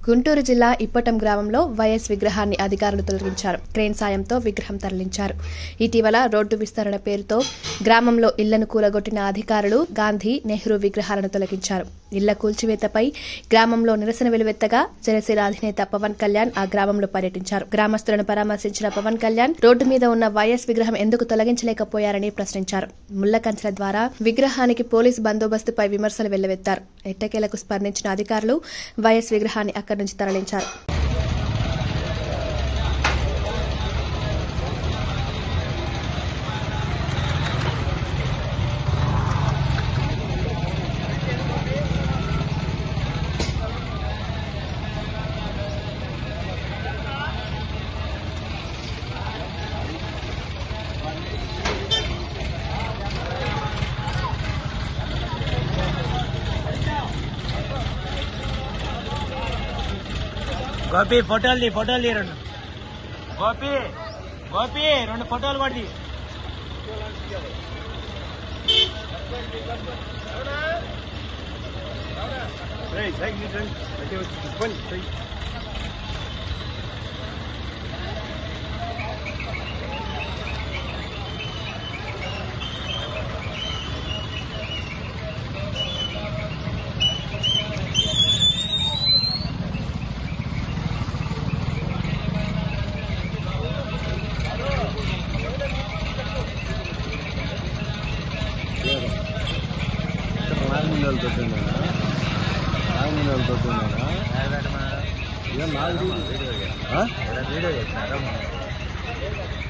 గుంటూరు జిల్లా ఇప్పటం గ్రామంలో వైఎస్ విగ్రహాన్ని అధికారులు తొలగించారు క్రేన్ సాయంతో విగ్రహం తరలించారు ఇటీవల రోడ్డు విస్తరణ పేరుతో గ్రామంలో ఇళ్లను కూలగొట్టిన అధికారులు గాంధీ నెహ్రూ విగ్రహాలను తొలగించారు ఇళ్ల కూల్చివేతపై గ్రామంలో నిరసన వెలువెత్తగా జనసేన అధినేత పవన్ కళ్యాణ్ ఆ గ్రామంలో పర్యటించారు గ్రామస్తులను పరామర్శించిన పవన్ కళ్యాణ్ రోడ్డు మీద ఉన్న వైఎస్ విగ్రహం ఎందుకు తొలగించలేకపోయారని ప్రశ్నించారు ముళ్ల కంచెల ద్వారా విగ్రహానికి పోలీసు బందోబస్తుపై విమర్శలు వెల్లువెత్తారు ఎట్టకేలకు స్పందించిన అధికారులు వైఎస్ విగ్రహాన్ని అక్కడి నుంచి తరలించారు గోపి ఫోటోలు తీ ఫోటోలు తీ రెండు గోపి గోపి రెండు ఫోటోలు కూడా తీ నాలుగు నెలలు పెట్టినారా నాలుగు నెలలు పెట్టినారా ఏం నాలుగు వీడియో ఆ? వీడియో చేసినారా